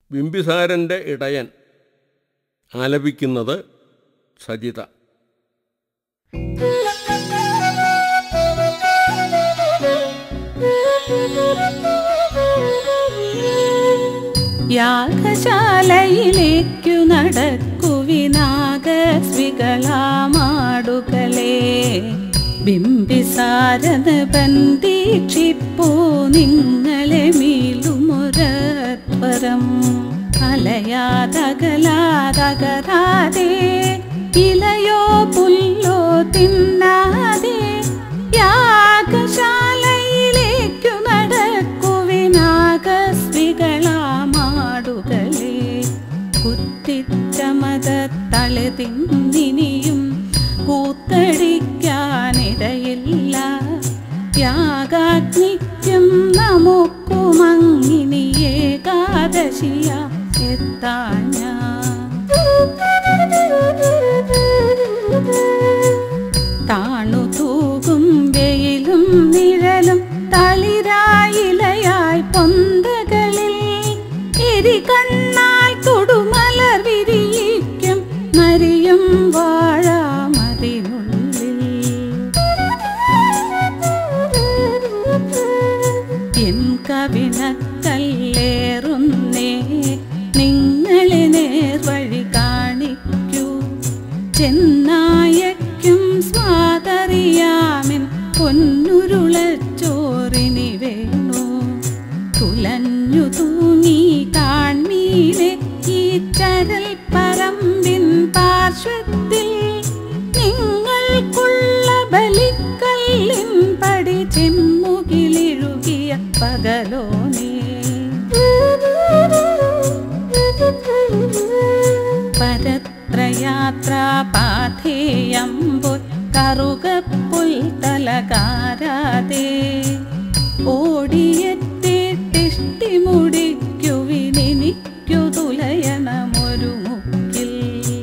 ബിംബിസാരൻ്റെ ഇടയൻ ആലപിക്കുന്നത് സജിത യാഗശാലയിലേക്കു നടക്കുവിനാഗസ്വികളാമാടുകളെ ബിംബിസാരന് ബന്ധീക്ഷിപ്പൂ നിങ്ങളെ മീലുമൊരത്വരം അലയാതകലാതകരാതെ ഇലയോ പുല്ലോ തിന്നാതെ യാഗശാലയിലേക്കു നടക്കുവിനാഗസ്വികളാമാടുകളെ കുത്തിച്ചമത തളുതിന്നിനിയും കൂത്തടിക്കാനിടയില്ല യാഗാഗ്നിക്കും നമുക്കുമങ്ങിനി ഏകാദശിയ എത്താഞ്ഞ താണു തൂകും വെയിലും നിഴലും തളിരായിലയായി പൊന്തകളിൽ എരി കണ്ണാൽ തൊടുമലർ വിരിയിക്കും മരിയും വാഴാമതിനുള്ളിൽ എൻ കവിനക്കല്ലേറുന്നേ നിങ്ങളെ നേർവഴി കാണിക്കൂ ചെന്നായയ്ക്കും സ്വാതറിയാമിൻ പൊന്നുരുളച്ചോറിനി വേണു തുലഞ്ഞു തൂങ്ങി കാൺമീരെ ഈ ചരൽ പറമ്പിൻ പാർശ്വത്തിൽ നിങ്ങൾക്കുള്ള ബലിക്കല്ലിൻ പടി ചെമ്മുകിലിഴുകിയ പകലോനേ പരത്രയാത്രാ പാഥേയമ്പോൾ കറുകപ്പുൽ തലകാരാതെ ഓടിയെത്തിഷ്ടി മുടിക്കുവിനെനിക്കു തുലയണമൊരു മുക്കിൽ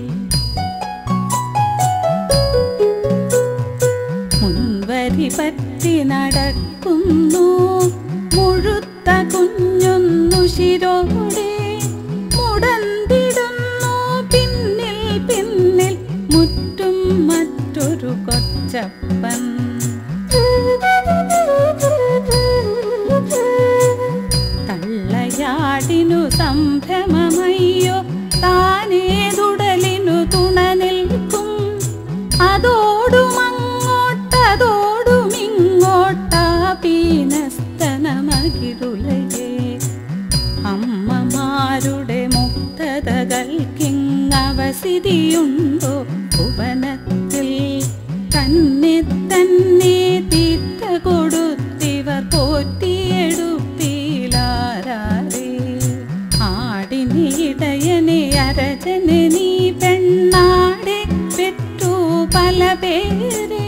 മുൻവരി പറ്റി നടക്കുന്നു മുഴുത്ത കുഞ്ഞൊന്നു ശിരോടെ മുടന്തിടുന്നു പിന്നിൽ പിന്നിൽ മുറ്റും മറ്റൊരു കൊച്ചപ്പൻ തള്ളയാടിനു സംഭ്രമമയ്യോ താനേതുടലിനു തുണ നിൽക്കും അതോടുമങ്ങോട്ടതോടുമിങ്ങോട്ടാ പീനസ്തനമകിരുലയേ അമ്മമാരുടെ മുക്തതകൾക്കിങ്ങവസിതിയുണ്ടോ ഭുവനത്തിൽ തന്നെ തന്നെ തീറ്റ കൊടുത്തിവർ പോറ്റിയെടുപ്പീലാരേ ആടിനി ഇടയനെ അരജനെ നീ പെണ്ണാടെ പെറ്റു പല പേരെ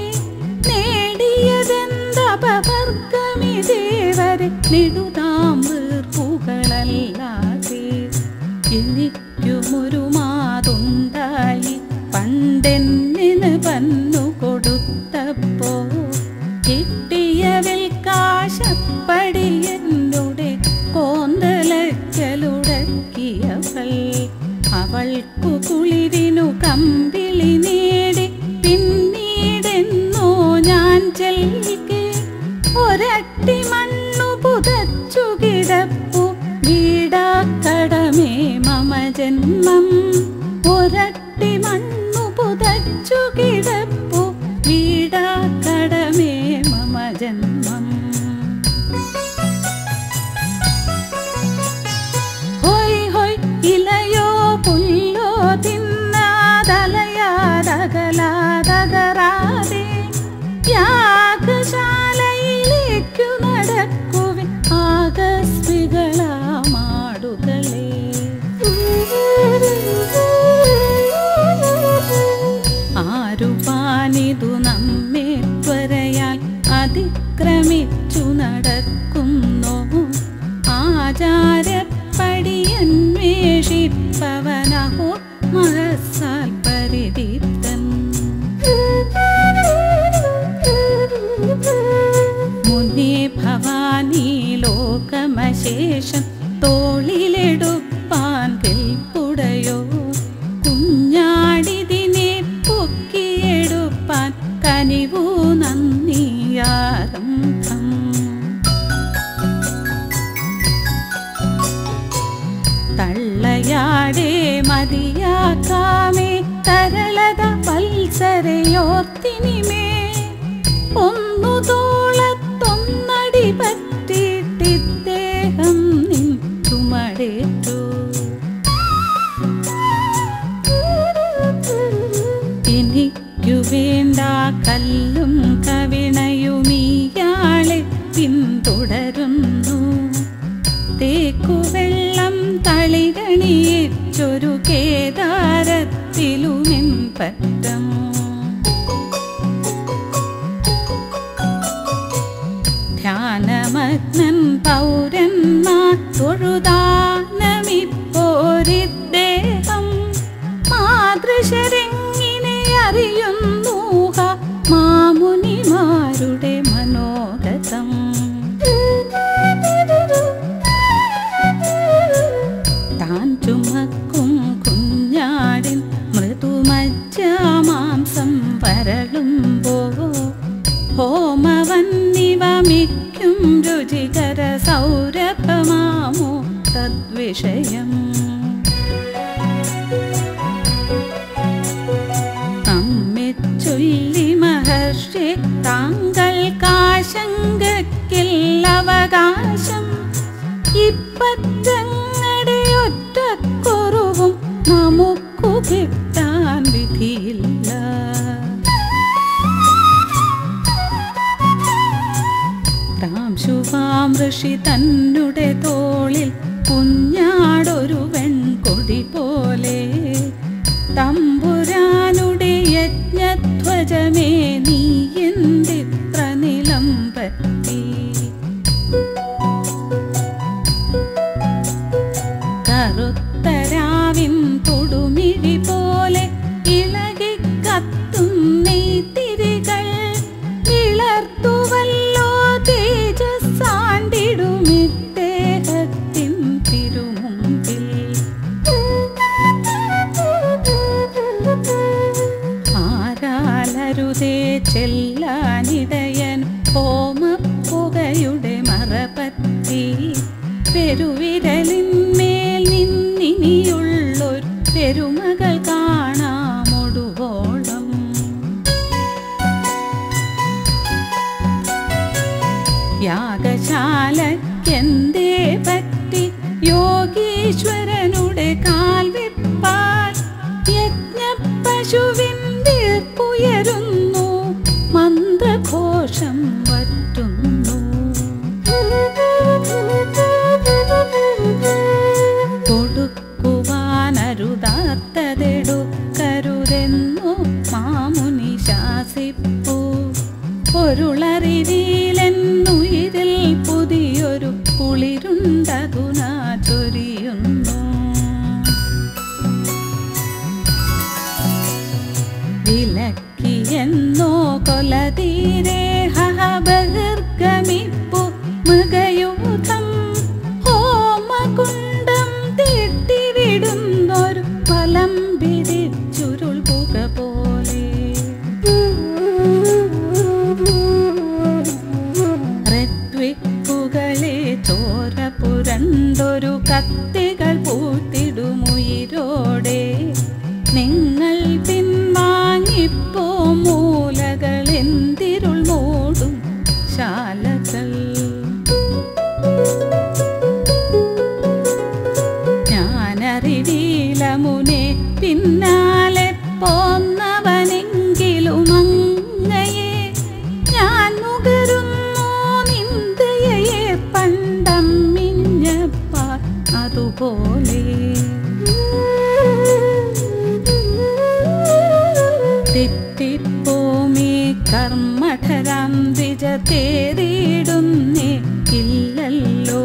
നേടിയതെന്തപവർഗമിതേവരെ നെടുതാം വീർപ്പുകളല്ലാതെ എനിക്കുമൊരു മാതുണ്ടായി പണ്ടെന്നിന് പന്നു കൊടുത്തപ്പോ കിട്ടിയവിൽ കാശപ്പടി എന്നുടെ കോന്തലക്കലുടക്കിയവൾ അവൾക്കു കുളിരിനു കമ്പിളി നേടി പിന്നീടെന്നോ ഞാൻ ചെൽക്കെ ഒരട്ടി മണ്ണു പുതച്ചു കിടപ്പു വീടാക്കടമേ മമ ജന്മം തള്ളയാടേ മതിയാക്കാമേ തരളത വത്സരയോർത്തിനിമേ ഒന്നു തോളത്തൊന്നടി പറ്റിട്ടിദ്ദേഹം നിൻ ചുമടേറ്റു എനിക്കു വേണ്ട കല്ലും കവിണയുമീയാളെ പിന്തുടരുന്നു തേക്കുവെള്ളം തളിരണിയിച്ചൊരു കേദാരത്തിലുമെൻ പറ്റം ധ്യാനമഗ്നൻ പൗരന്മാർ തൊഴുതാനമിപ്പോരിദ്ദേഹം മാതൃശരെങ്ങിനെ അറിയുന്നൂഹ മാമുനിമാരുടെ മനോരഥം താൻ ചുമക്കും കുഞ്ഞാടിൻ മൃദുമജ്ജാമാംസം വരളുമ്പോ ഹോമവന്നിവ മിക്കും രുചികര സൗരഭമാമോ തദ്വിഷയം നമ്മെ ചൊല്ലി മഹർഷി താങ്കൾക്കാശങ്കയ്ക്കില്ല അവകാശം ഇപ്പറ്റങ്ങടെ ഒറ്റക്കുറവും നമുക്കു കിട്ടാൻ വിധിയില്ല താം ശുഭാം ഋഷി തന്നുടെ തോളിൽ കുഞ്ഞാടൊരു വെൺകൊടി പോലെ തമ്പുരാനുടെ യജ്ഞധ്വജമേ നീ എന്തിത്ര നിലം പറ്റി കറുത്തരാവിൻ തൊടുമിഴി പോലെ ഇളകി കത്തും നെയ്ത്തിരികൾ വിളർത്തുവല്ലോ തേജസ്സാണ്ടിടുമിദ്ദേഹത്തിൻ തിരുമുമ്പിൽ ആരാലരുതേ ചെല്ലാനിടയൻ ഹോമപ്പുകയുടെ മറപറ്റി പെരുവിരലിന്മേൽ നിന്നിനിയുള്ളൊരു പെരുമകൾ കാണാമൊടുവോളം യാഗശാലക്കെന്തേ പറ്റി യോഗീശ്വരനുടെ കാൽവിപ്പാൽ യജ്ഞപശുവിൻ വീർപ്പുയരുന്നു മന്ത്രഘോഷം വറ്റുന്നു കൊടുക്കുവാനരുതാത്തതെടുക്കരുതെന്നു മാമുനി ശാസിപ്പു പൊരുളറിയിലെന്നുയിരിൽ പുതിയൊരു കുളിരുണ്ടതുനാ ചൊരിയുന്നു വിലക്കിയെന്നോ കൊലതീരെ ഹഹബഹിർഗമിപ്പു മൃഗയൂഥം ഹോമകുണ്ടം തീട്ടിവിടുന്നൊരു ഫലം പിടിച്ചുരുൾ പുക പോലെ ഋത്വിക്കുകളെ ചോര പുരണ്ടൊരു കത്തികൾ പൂത്തിടുമുയിരോടെ നിങ്ങൾ പിൻവാങ്ങിപ്പോ മൂലകൾ എന്തിരുൾ മൂടും ശാലകൾ ഞാനറിവീല മുനെ പിന്നാലെ പോന്നവനെങ്കിലും അങ്ങയെ ഞാൻ നുകരുന്നു നിന്ദയെ പണ്ടം മിഞ്ഞപ്പാൽ അതുപോലെ തെറ്റിപ്പോമി കർമ്മഠരാം ദ്വിജ തേറിയിടുന്നേ ഇല്ലല്ലോ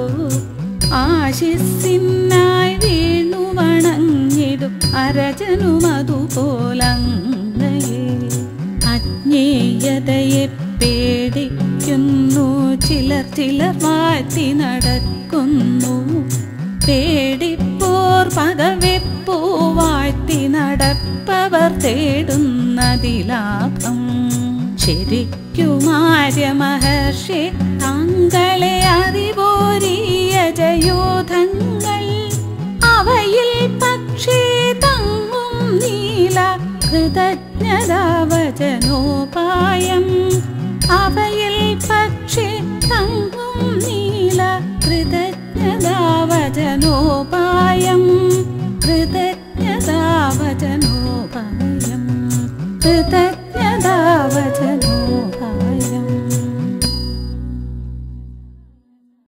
ആശിസിനായി വീണു വണങ്ങിടും അരജനും അതുപോലങ്ങയെ അജ്ഞേയതയെ പേടിക്കുന്നു ചിലർ ചിലർ വാഴ്ത്തി നടക്കുന്നു പേടിപ്പോർ പകവെപ്പോ വാഴ്ത്തി നടപ്പവർ തേടുന്നതിലാഭം ശരിക്കുമാര്യ മഹർഷി താങ്കളെ അറിവോരിയ ജയോധങ്ങൾ അവ ഭജനോപായം അവയിൽ പക്ഷി തങ്ങും നീല കൃതജ്ഞതാ വചനോപായം